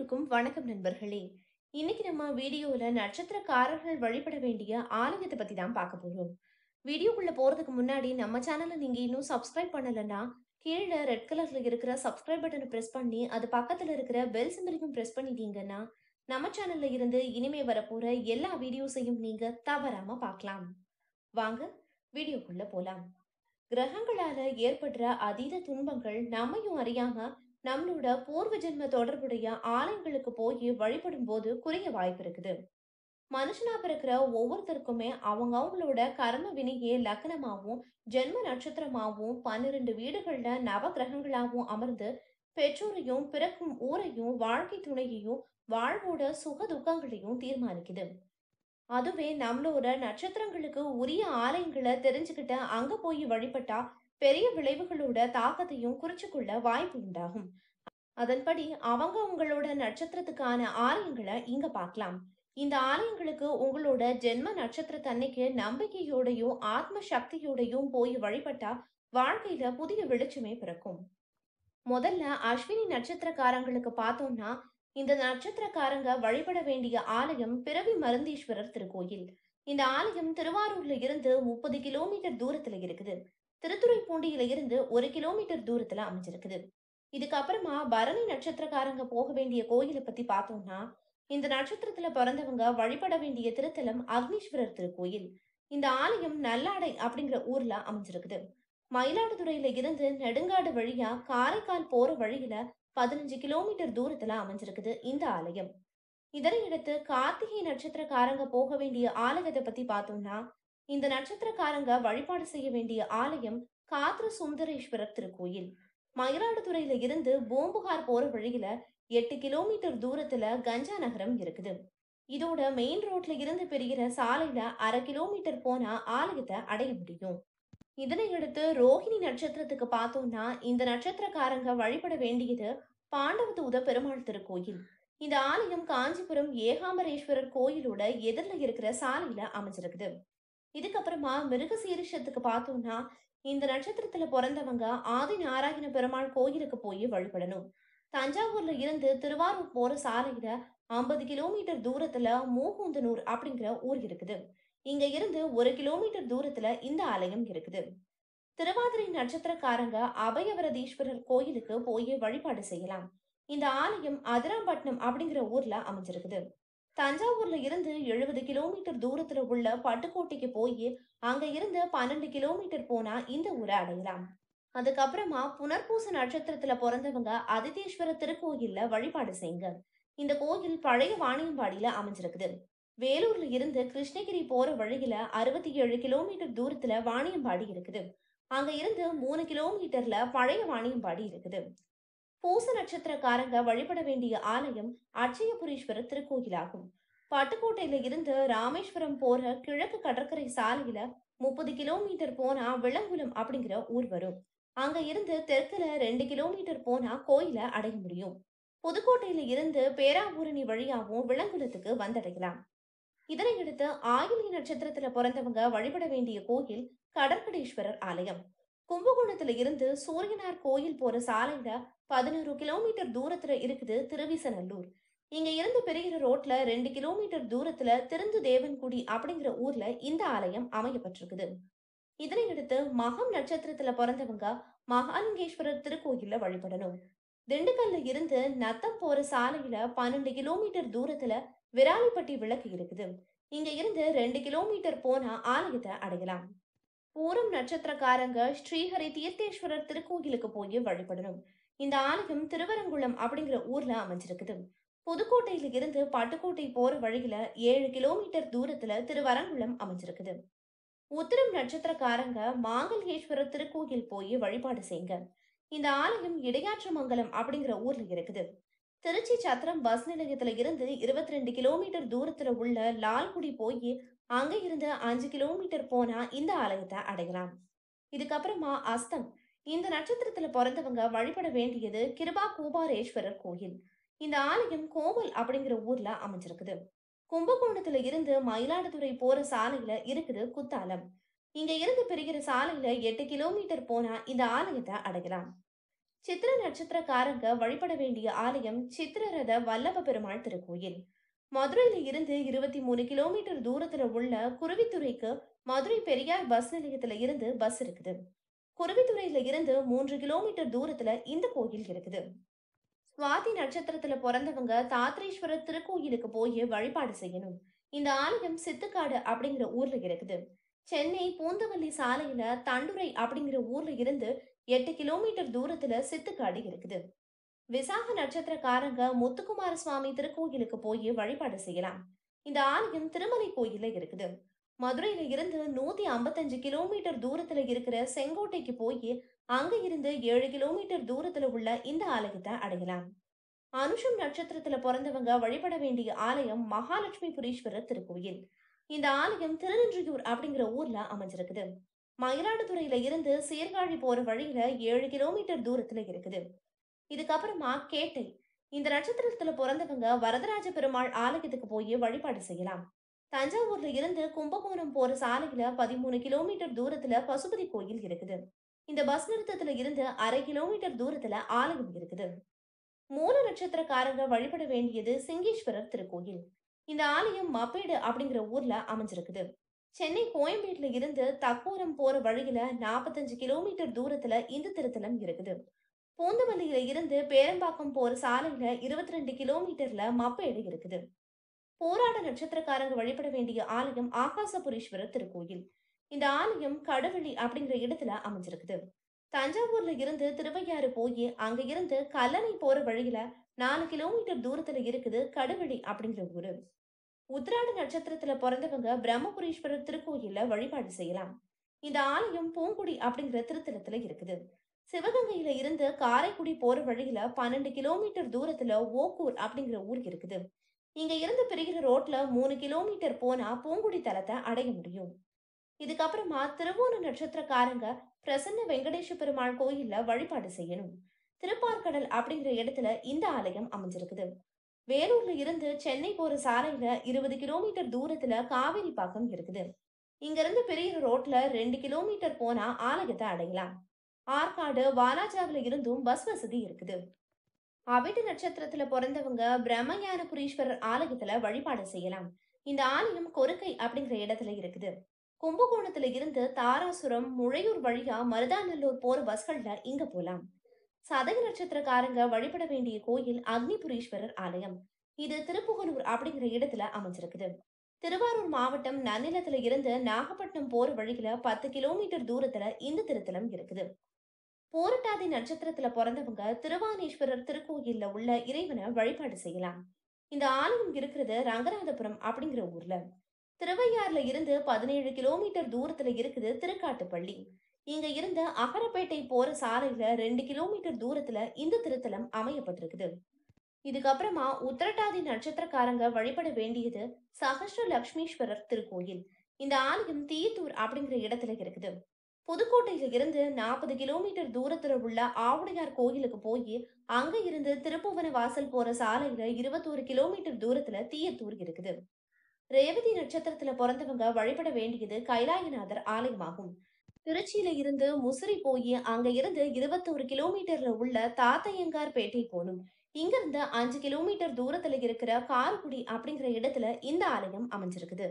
எல்லோருக்கும் வணக்கம் நண்பர்களே இன்னைக்கு நம்ம வீடியோல நட்சத்திரக்காரர்கள் வழிபட வேண்டிய ஆலயத்தை பத்தி தான் பார்க்க போறோம் வீடியோக்குள்ள போறதுக்கு முன்னாடி நம்ம சேனலை நீங்க இன்னும் சப்ஸ்கிரைப் பண்ணலன்னா கீழே ரெட் கலர்ல இருக்கிற சப்ஸ்கிரைப் பட்டனை பிரஸ் பண்ணி அது பக்கத்துல இருக்கிற பெல் சிம்பலையும் பிரஸ் பண்ணிட்டீங்கன்னா நம்ம சேனல்ல இருந்து இனிமே வரப்போற எல்லா வீடியோஸையும் நீங்க தவறாம பார்க்கலாம் வாங்க வீடியோக்குள்ள போலாம் கிரகங்களால ஏற்படுற அதீத துன்பங்கள் நம்மையும் அறியாம நம்மளோட பூர்வ ஜென்ம தொடர்புடைய ஆலயங்களுக்கு போய் வழிபடும் போது குறைய வாய்ப்பு இருக்குது மனுஷனா பிறக்கிற ஒவ்வொருத்தருக்குமே அவங்க அவங்களோட கர்ம வினையே லக்னமாவும் ஜென்ம நட்சத்திரமாவும் பன்னிரண்டு வீடுகள்ல நவ கிரகங்களாவும் அமர்ந்து பெற்றோரையும் பிறக்கும் ஊரையும் வாழ்க்கை துணையையும் வாழ்வோட சுக துக்கங்களையும் தீர்மானிக்குது அதுவே நம்மளோட நட்சத்திரங்களுக்கு உரிய ஆலயங்களை தெரிஞ்சுக்கிட்டு அங்க போய் வழிபட்டா பெரிய விளைவுகளோட தாக்கத்தையும் குறிச்சுக்கொள்ள வாய்ப்பு உண்டாகும் அதன்படி அவங்க உங்களோட நட்சத்திரத்துக்கான ஆலயங்களை இங்க பார்க்கலாம் இந்த ஆலயங்களுக்கு உங்களோட ஜென்ம நட்சத்திரத்தன்னைக்கு நம்பிக்கையோடையும் ஆத்ம சக்தியோடையும் போய் வழிபட்டா வாழ்க்கையில புதிய வெளிச்சமே பிறக்கும் முதல்ல அஸ்வினி நட்சத்திரக்காரங்களுக்கு பார்த்தோம்னா இந்த நட்சத்திரக்காரங்க வழிபட வேண்டிய ஆலயம் பிறவி மருந்தீஸ்வரர் திருக்கோயில் இந்த ஆலயம் திருவாரூர்ல இருந்து முப்பது கிலோமீட்டர் தூரத்துல இருக்குது திருத்துறைப்பூண்டியில இருந்து ஒரு கிலோமீட்டர் தூரத்துல அமைஞ்சிருக்குது இதுக்கப்புறமா பரணி நட்சத்திரக்காரங்க போக வேண்டிய கோயிலை பத்தி பார்த்தோம்னா இந்த நட்சத்திரத்துல பிறந்தவங்க வழிபட வேண்டிய திருத்தலம் அக்னீஸ்வரர் திருக்கோயில் இந்த ஆலயம் நல்லாடை அப்படிங்கிற ஊர்ல அமைஞ்சிருக்குது மயிலாடுதுறையில இருந்து நெடுங்காடு வழியா காரைக்கால் போற வழியில பதினஞ்சு கிலோமீட்டர் தூரத்துல அமைஞ்சிருக்குது இந்த ஆலயம் இதனையடுத்து கார்த்திகை நட்சத்திரக்காரங்க போக வேண்டிய ஆலயத்தை பத்தி பார்த்தோம்னா இந்த நட்சத்திரக்காரங்க வழிபாடு செய்ய வேண்டிய ஆலயம் காத்திர சுந்தரேஸ்வரர் திருக்கோயில் மயிலாடுதுறையில இருந்து பூம்புகார் போற வழியில எட்டு கிலோமீட்டர் தூரத்துல கஞ்சா நகரம் இருக்குது இதோட மெயின் ரோட்ல இருந்து பிரிகிற சாலையில அரை கிலோமீட்டர் போனா ஆலயத்தை அடைய முடியும் இதனையடுத்து ரோஹிணி நட்சத்திரத்துக்கு பார்த்தோம்னா இந்த நட்சத்திரக்காரங்க வழிபட வேண்டியது பாண்டவதூத பெருமாள் திருக்கோயில் இந்த ஆலயம் காஞ்சிபுரம் ஏகாம்பரேஸ்வரர் கோயிலோட எதிரில் இருக்கிற சாலையில அமைஞ்சிருக்குது இதுக்கப்புறமா மிருகசீரிஷத்துக்கு பார்த்தோம்னா இந்த நட்சத்திரத்துல பிறந்தவங்க ஆதி நாராயண பெருமாள் கோயிலுக்கு போய் வழிபடணும் தஞ்சாவூர்ல இருந்து திருவாரூர் போற சாலையில ஐம்பது கிலோமீட்டர் தூரத்துல மூகுந்தனூர் அப்படிங்கிற ஊர் இருக்குது இங்க இருந்து ஒரு கிலோமீட்டர் தூரத்துல இந்த ஆலயம் இருக்குது திருவாதிரை நட்சத்திரக்காரங்க அபயவரதீஸ்வரர் கோயிலுக்கு போய் வழிபாடு செய்யலாம் இந்த ஆலயம் அதிராம்பட்டினம் அப்படிங்கிற ஊர்ல அமைஞ்சிருக்குது தஞ்சாவூர்ல இருந்து எழுபது கிலோமீட்டர் தூரத்துல உள்ள பட்டுக்கோட்டைக்கு போய் அங்க இருந்து பன்னெண்டு கிலோமீட்டர் போனா இந்த ஊரை அடையலாம் அதுக்கப்புறமா புனர்பூச நட்சத்திரத்துல பிறந்தவங்க அதிதீஸ்வர திருக்கோயில்ல வழிபாடு செய்யுங்க இந்த கோயில் பழைய வாணியம்பாடியில அமைஞ்சிருக்குது வேலூர்ல இருந்து கிருஷ்ணகிரி போற வழியில அறுபத்தி ஏழு கிலோமீட்டர் தூரத்துல வாணியம்பாடி இருக்குது அங்க இருந்து மூணு கிலோமீட்டர்ல பழைய வாணியம்பாடி இருக்குது பூச நட்சத்திரக்காரங்க வழிபட வேண்டிய ஆலயம் அட்சயபுரீஸ்வரர் திருக்கோயிலாகும் பட்டுக்கோட்டையில இருந்து ராமேஸ்வரம் போற கிழக்கு கடற்கரை சாலையில முப்பது கிலோமீட்டர் போனா விளங்குலம் அப்படிங்கிற ஊர் வரும் அங்க இருந்து தெற்குல ரெண்டு கிலோமீட்டர் போனா கோயில அடைய முடியும் புதுக்கோட்டையில இருந்து பேராவூரணி வழியாவும் விளங்குலத்துக்கு வந்தடையலாம் இதனையடுத்து ஆயிலி நட்சத்திரத்துல பிறந்தவங்க வழிபட வேண்டிய கோயில் கடற்கடேஸ்வரர் ஆலயம் கும்பகோணத்துல இருந்து சூரியனார் கோயில் போற சாலையில பதினோரு கிலோமீட்டர் தூரத்துல இருக்குது திருவிசநல்லூர் இங்க இருந்து பெரிய ரோட்ல ரெண்டு கிலோமீட்டர் தூரத்துல திருந்து தேவன்குடி அப்படிங்கிற ஊர்ல இந்த ஆலயம் அமையப்பட்டிருக்குது இதனையடுத்து மகம் நட்சத்திரத்துல பிறந்தவங்க மகாலிங்கேஸ்வரர் திருக்கோயில்ல வழிபடணும் திண்டுக்கல்ல இருந்து நத்தம் போற சாலையில பன்னெண்டு கிலோமீட்டர் தூரத்துல விராலிப்பட்டி விளக்கு இருக்குது இங்க இருந்து ரெண்டு கிலோமீட்டர் போனா ஆலயத்தை அடையலாம் பூரம் நட்சத்திரக்காரங்க ஸ்ரீஹரி தீர்த்தேஸ்வரர் திருக்கோயிலுக்கு போய் வழிபடணும் இந்த ஆலயம் திருவரங்குளம் அப்படிங்கிற ஊர்ல அமைஞ்சிருக்குது புதுக்கோட்டையில இருந்து பட்டுக்கோட்டை போற வழியில ஏழு கிலோமீட்டர் தூரத்துல திருவரங்குளம் அமைஞ்சிருக்குது உத்திரம் நட்சத்திரக்காரங்க மாங்கல்யேஸ்வரர் திருக்கோயில் போய் வழிபாடு செய்யுங்க இந்த ஆலயம் இடையாற்றமங்கலம் அப்படிங்கிற ஊர்ல இருக்குது திருச்சி சத்திரம் பஸ் நிலையத்துல இருந்து இருபத்தி ரெண்டு கிலோமீட்டர் தூரத்துல உள்ள லால்குடி போய் அங்க இருந்து அஞ்சு கிலோமீட்டர் போனா இந்த ஆலயத்தை அடையலாம் இதுக்கப்புறமா அஸ்தம் இந்த நட்சத்திரத்துல பிறந்தவங்க வழிபட வேண்டியது கிருபா கூபாரேஸ்வரர் கோயில் இந்த ஆலயம் கோமல் அப்படிங்கிற ஊர்ல அமைஞ்சிருக்குது கும்பகோணத்துல இருந்து மயிலாடுதுறை போற சாலையில இருக்குது குத்தாலம் இங்க இருந்து பிரிகிற சாலையில எட்டு கிலோமீட்டர் போனா இந்த ஆலயத்தை அடையலாம் சித்திர நட்சத்திரக்காரங்க வழிபட வேண்டிய ஆலயம் சித்திரரத வல்லப பெருமாள் திருக்கோயில் மதுரையில இருந்து இருபத்தி மூணு கிலோமீட்டர் தூரத்துல உள்ள குருவித்துறைக்கு மதுரை பெரியார் பஸ் நிலையத்துல இருந்து பஸ் இருக்குது குருவித்துறையில இருந்து மூன்று கிலோமீட்டர் தூரத்துல இந்த கோயில் இருக்குது சுவாதி நட்சத்திரத்துல பிறந்தவங்க தாத்ரீஸ்வரர் திருக்கோயிலுக்கு போய் வழிபாடு செய்யணும் இந்த ஆலயம் சித்துக்காடு அப்படிங்கிற ஊர்ல இருக்குது சென்னை பூந்தமல்லி சாலையில தண்டுரை அப்படிங்கிற ஊர்ல இருந்து எட்டு கிலோமீட்டர் தூரத்துல சித்துக்காடு இருக்குது விசாக நட்சத்திரக்காரங்க முத்துக்குமார சுவாமி திருக்கோயிலுக்கு போய் வழிபாடு செய்யலாம் இந்த ஆலயம் திருமலை கோயில்ல இருக்குது மதுரையில இருந்து நூத்தி ஐம்பத்தஞ்சு கிலோமீட்டர் தூரத்துல இருக்கிற செங்கோட்டைக்கு போய் அங்க இருந்து ஏழு கிலோமீட்டர் தூரத்துல உள்ள இந்த ஆலயத்தை அடையலாம் அனுஷம் நட்சத்திரத்துல பிறந்தவங்க வழிபட வேண்டிய ஆலயம் மகாலட்சுமி புரீஸ்வரர் திருக்கோயில் இந்த ஆலயம் திருநென்றியூர் அப்படிங்கிற ஊர்ல அமைஞ்சிருக்குது மயிலாடுதுறையில இருந்து சீர்காழி போற வழியில ஏழு கிலோமீட்டர் தூரத்துல இருக்குது இதுக்கப்புறமா கேட்டை இந்த நட்சத்திரத்துல பிறந்தவங்க வரதராஜ பெருமாள் ஆலயத்துக்கு போய் வழிபாடு செய்யலாம் தஞ்சாவூர்ல இருந்து கும்பகோணம் போற சாலையில பதிமூணு கிலோமீட்டர் தூரத்துல பசுபதி கோயில் இருக்குது இந்த பஸ் நிறுத்தத்துல இருந்து அரை கிலோமீட்டர் தூரத்துல ஆலயம் இருக்குது மூல நட்சத்திரக்காரங்க வழிபட வேண்டியது சிங்கேஸ்வரர் திருக்கோயில் இந்த ஆலயம் மப்பேடு அப்படிங்கிற ஊர்ல அமைஞ்சிருக்குது சென்னை கோயம்பேட்டுல இருந்து தக்கோரம் போற வழியில நாற்பத்தஞ்சு கிலோமீட்டர் தூரத்துல இந்த திருத்தலம் இருக்குது பூந்தமல்லியில இருந்து பேரம்பாக்கம் போற சாலையில இருபத்தி ரெண்டு கிலோமீட்டர்ல மப்பேடு இருக்குது போராட நட்சத்திரக்காரங்க வழிபட வேண்டிய ஆலயம் ஆகாசபுரீஸ்வரர் திருக்கோயில் இந்த ஆலயம் கடவெளி அப்படிங்கிற இடத்துல அமைஞ்சிருக்குது தஞ்சாவூர்ல இருந்து திருவையாறு போய் அங்க இருந்து கல்லணை போற வழியில நாலு கிலோமீட்டர் தூரத்துல இருக்குது கடுவெளி அப்படிங்கிற ஊரு உத்ராட நட்சத்திரத்துல பிறந்தவங்க பிரம்மபுரீஸ்வரர் திருக்கோயில்ல வழிபாடு செய்யலாம் இந்த ஆலயம் பூங்குடி அப்படிங்கிற திருத்தலத்துல இருக்குது சிவகங்கையில இருந்து காரைக்குடி போற வழியில பன்னெண்டு கிலோமீட்டர் தூரத்துல ஓக்கூர் அப்படிங்கிற ஊர் இருக்குது இங்க இருந்து பிரிகிற ரோட்ல மூணு கிலோமீட்டர் போனா பூங்குடி தலத்தை அடைய முடியும் இதுக்கப்புறமா திருவோண நட்சத்திரக்காரங்க பிரசன்ன வெங்கடேஷ பெருமாள் கோயில்ல வழிபாடு செய்யணும் திருப்பார்கடல் அப்படிங்கிற இடத்துல இந்த ஆலயம் அமைஞ்சிருக்குது வேலூர்ல இருந்து சென்னை போற சாலையில இருபது கிலோமீட்டர் தூரத்துல காவேரி பாக்கம் இருக்குது இங்க இருந்து பெரிய ரோட்ல ரெண்டு கிலோமீட்டர் போனா ஆலயத்தை அடையலாம் ஆற்காடு வாலாஜாவில இருந்தும் பஸ் வசதி இருக்குது அவிட்டு நட்சத்திரத்துல பிறந்தவங்க பிரம்மஞானபுரீஸ்வரர் ஆலயத்துல வழிபாடு செய்யலாம் இந்த ஆலயம் கொருக்கை அப்படிங்கிற இடத்துல இருக்குது கும்பகோணத்துல இருந்து தாராசுரம் முழையூர் வழியா மருதாநல்லூர் போற பஸ்கள்ல இங்க போலாம் சதக நட்சத்திரக்காரங்க வழிபட வேண்டிய கோயில் அக்னிபுரீஸ்வரர் ஆலயம் இது திருப்புகலூர் அப்படிங்கிற இடத்துல அமைஞ்சிருக்குது திருவாரூர் மாவட்டம் நன்னிலத்துல இருந்து நாகப்பட்டினம் போற வழியில பத்து கிலோமீட்டர் தூரத்துல இந்த திருத்தலம் இருக்குது போரட்டாதி நட்சத்திரத்துல பிறந்தவங்க திருவானேஸ்வரர் திருக்கோயில்ல உள்ள இறைவனை வழிபாடு செய்யலாம் இந்த ஆலயம் இருக்கிறது ரங்கநாதபுரம் அப்படிங்கிற ஊர்ல திருவையாறுல இருந்து பதினேழு கிலோமீட்டர் தூரத்துல இருக்குது திருக்காட்டுப்பள்ளி இங்க இருந்த அகரப்பேட்டை போற சாலையில ரெண்டு கிலோமீட்டர் தூரத்துல இந்த திருத்தலம் அமையப்பட்டிருக்குது இதுக்கப்புறமா உத்திரட்டாதி நட்சத்திரக்காரங்க வழிபட வேண்டியது சகஸ்ர லக்ஷ்மீஸ்வரர் திருக்கோயில் இந்த ஆலயம் தீயத்தூர் அப்படிங்கிற இடத்துல இருக்குது புதுக்கோட்டையில இருந்து நாற்பது கிலோமீட்டர் தூரத்துல உள்ள ஆவுடையார் கோயிலுக்கு போய் அங்க இருந்து திருப்புவன வாசல் போற சாலையில இருபத்தோரு கிலோமீட்டர் தூரத்துல தீயத்தூர் இருக்குது ரேவதி நட்சத்திரத்துல பிறந்தவங்க வழிபட வேண்டியது கைலாயநாதர் ஆலயமாகும் திருச்சியில இருந்து முசிறி போய் அங்க இருந்து இருபத்தோரு கிலோமீட்டர்ல உள்ள தாத்தையங்கார் பேட்டை போகணும் இங்க இருந்து அஞ்சு கிலோமீட்டர் தூரத்துல இருக்கிற காரக்குடி அப்படிங்கிற இடத்துல இந்த ஆலயம் அமைஞ்சிருக்குது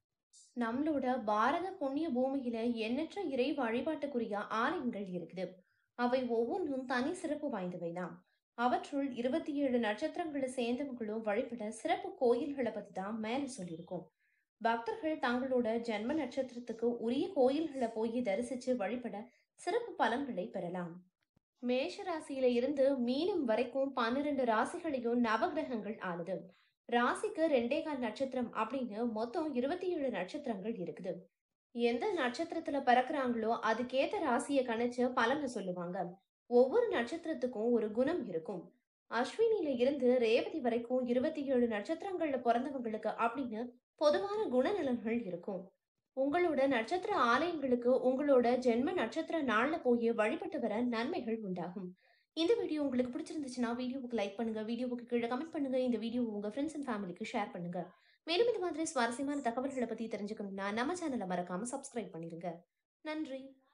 நம்மளோட பாரத புண்ணிய பூமியில எண்ணற்ற இறை வழிபாட்டுக்குரிய ஆலயங்கள் இருக்குது அவை ஒவ்வொன்றும் தனி சிறப்பு வாய்ந்தவைதான் அவற்றுள் இருபத்தி ஏழு நட்சத்திரங்களை சேர்ந்தவங்களும் வழிபட சிறப்பு கோயில்களை பத்தி தான் மேல சொல்லியிருக்கோம் பக்தர்கள் தங்களோட ஜென்ம நட்சத்திரத்துக்கு உரிய கோயில்களை போய் தரிசிச்சு வழிபட சிறப்பு பலன்களை பெறலாம் மேஷ ராசியில இருந்து மீனம் வரைக்கும் பன்னிரண்டு ராசிகளையும் நவகிரகங்கள் ஆளுது ராசிக்கு ரெண்டே கால் நட்சத்திரம் அப்படின்னு மொத்தம் இருபத்தி ஏழு நட்சத்திரங்கள் இருக்குது எந்த நட்சத்திரத்துல பிறக்குறாங்களோ அதுக்கேத்த ராசியை கணிச்சு பலனை சொல்லுவாங்க ஒவ்வொரு நட்சத்திரத்துக்கும் ஒரு குணம் இருக்கும் அஸ்வினில இருந்து ரேவதி வரைக்கும் இருபத்தி ஏழு நட்சத்திரங்கள்ல பிறந்தவங்களுக்கு அப்படின்னு பொதுவான குணநலன்கள் இருக்கும் உங்களோட நட்சத்திர ஆலயங்களுக்கு உங்களோட ஜென்ம நட்சத்திர நாள்ல போய் வழிபட்டு வர நன்மைகள் உண்டாகும் இந்த வீடியோ உங்களுக்கு பிடிச்சிருந்துச்சுன்னா வீடியோவுக்கு லைக் பண்ணுங்க வீடியோவுக்கு கீழே கமெண்ட் பண்ணுங்க இந்த வீடியோ உங்க ஃப்ரெண்ட்ஸ் அண்ட் ஃபேமிலிக்கு ஷேர் பண்ணுங்க மேலும் இந்த மாதிரி சுவாரஸ்யமான தகவல்களை பத்தி தெரிஞ்சுக்கணும்னா நம்ம சேனலை மறக்காம சப்ஸ்கிரைப் பண்ணிருங்க நன்றி